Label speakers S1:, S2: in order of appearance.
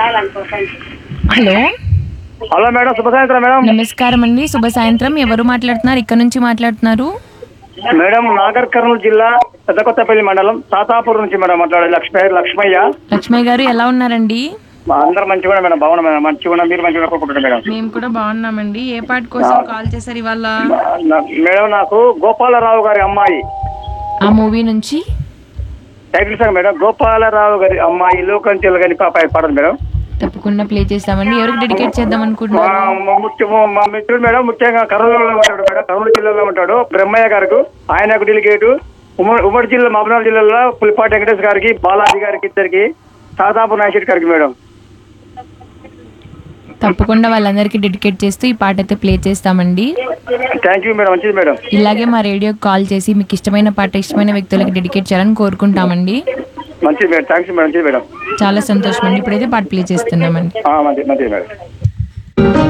S1: hello
S2: hello madam శుభ సాయంత్రం madam
S1: నమస్కారం అండి శుభ సాయంత్రం ఎవరు మాట్లాడుతున్నారు ఇక్కడ నుంచి మాట్లాడుతున్నారు
S2: మేడం నాగర్ కర్నూలు జిల్లా పెద్ద కొత్తపల్లి మండలం తాతాపూర్ నుంచి మేడం మాట్లాడేది లక్ష్మీ లక్ష్మయ్య
S1: లక్ష్మయ్య గారు ఎలా ఉన్నారండి
S2: మా అందరు మంచిగా మేడం బాగున్నా మేడం మంచిగా ఉన్నా మీరు మంచిగా కోరుకుంటున్నారు మేడం
S1: మేము కూడా బాగున్నామండి ఏ పాట కోసం కాల్ చేశారు ఇవాళ
S2: నా- మేడం నాకు గోపాలరావు గారి అమ్మాయి
S1: ఆ మూవీ నుంచి
S2: టైటిల్ సార్ మేడం గోపాలరావు గారి అమ్మాయి లోకం చెల్లగని పాప పడదు మేడం
S1: తప్పకుండా ప్లే చేస్తామండి ఎవరికి డెడికేట్ చేద్దాం
S2: మా
S1: అనుకుంటున్నారు
S2: మా ముఖ్య మా మిత్రుడు మేడం ముఖ్యంగా కర్నూలులో ఉంటాడు మేడం కర్నూలు జిల్లాలో ఉంటాడు బ్రహ్మయ్య గారికి ఆయనకు డెలిగేటు ఉమ్మడి ఉమ్మడి జిల్లా మహబూబ్నగర్ జిల్లాలో పులిపాటి వెంకటేష్ గారికి బాలాజీ గారికి ఇద్దరికి తాతాపు నాయశెట్టి గారికి మేడం
S1: తప్పకుండా వాళ్ళందరికీ డెడికేట్ చేస్తూ ఈ పాట అయితే ప్లే చేస్తామండి
S2: థ్యాంక్ యూ మేడం మంచిది మేడం
S1: ఇలాగే మా రేడియోకి కాల్ చేసి మీకు ఇష్టమైన పాట ఇష్టమైన వ్యక్తులకు డెడికేట్ చేయాలని కోరుకుంటామండి
S2: మంచిది మేడం థ్యాంక్స్ మేడం మంచిది మేడం
S1: చాలా సంతోషం అండి ఇప్పుడైతే పాట ప్లే చేస్తున్నామండి
S2: ఆ, మంచిది మంచిది మేడం